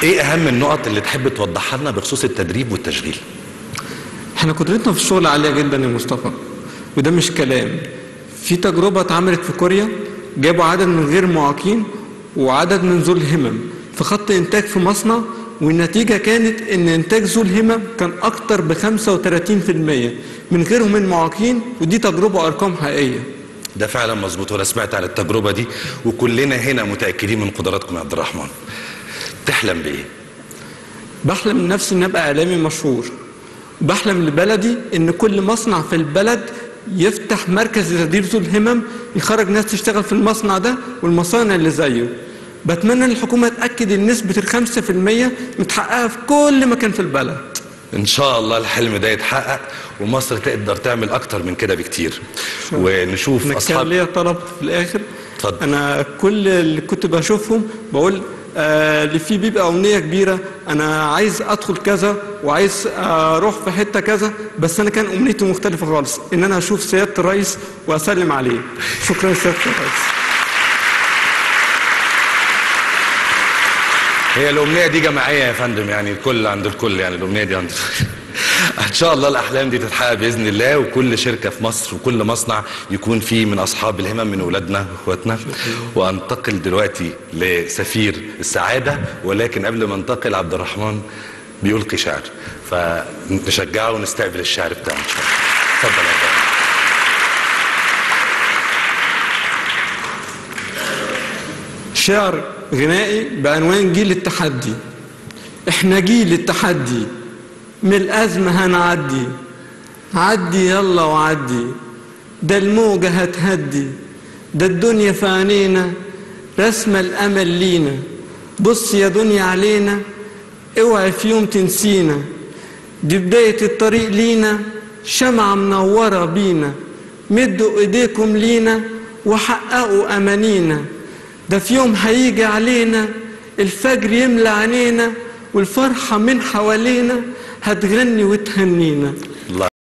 ايه اهم النقط اللي تحب توضحها لنا بخصوص التدريب والتشغيل احنا قدرتنا في الشغل عالية جدا يا مصطفى وده مش كلام في تجربة اتعملت في كوريا جابوا عدد من غير معاقين وعدد من ذو الهمم في خط انتاج في مصنع والنتيجة كانت ان انتاج ذو الهمم كان اكتر ب 35% من غيرهم من معاقين ودي تجربة ارقام حقيقية ده فعلا مظبوط وانا سمعت عن التجربه دي وكلنا هنا متاكدين من قدراتكم يا عبد الرحمن تحلم بايه بحلم من نفسي ان ابقى اعلامي مشهور بحلم لبلدي ان كل مصنع في البلد يفتح مركز لتدريب ذو الهمم يخرج ناس تشتغل في المصنع ده والمصانع اللي زيه بتمنى ان الحكومه تاكد ان نسبه الخمسة في المية متحققه في كل مكان في البلد ان شاء الله الحلم ده يتحقق ومصر تقدر تعمل اكتر من كده بكتير ونشوف انا كان اصحاب ليا طلب في الاخر اتفضل. انا كل اللي كنت بشوفهم بقول آه اللي فيه بيبقى امنيه كبيره انا عايز ادخل كذا وعايز اروح في حته كذا بس انا كان امنيتي مختلفه خالص ان انا اشوف سياده الرئيس واسلم عليه شكرا سياده الرئيس هي الامنيه دي جماعيه يا فندم يعني الكل عند الكل يعني الامنيه دي عند ان شاء الله الاحلام دي تتحقق باذن الله وكل شركه في مصر وكل مصنع يكون فيه من اصحاب الهمم من اولادنا واخواتنا وانتقل دلوقتي لسفير السعاده ولكن قبل ما انتقل عبد الرحمن بيلقي شعر فنشجعه ونستقبل الشعر بتاعه ان شاء الله اتفضل يا عبد الرحمن شعر غنائي بعنوان جيل التحدي احنا جيل التحدي من الأزمة هنعدي عدي يلا وعدي ده الموجة هتهدي ده الدنيا في عينينا رسمة الأمل لينا بص يا دنيا علينا اوعي في يوم تنسينا دي بداية الطريق لينا شمعة منورة بينا مدوا ايديكم لينا وحققوا أمانينا ده في يوم هيجي علينا الفجر يملى عينينا والفرحة من حوالينا هتغني وتهنينا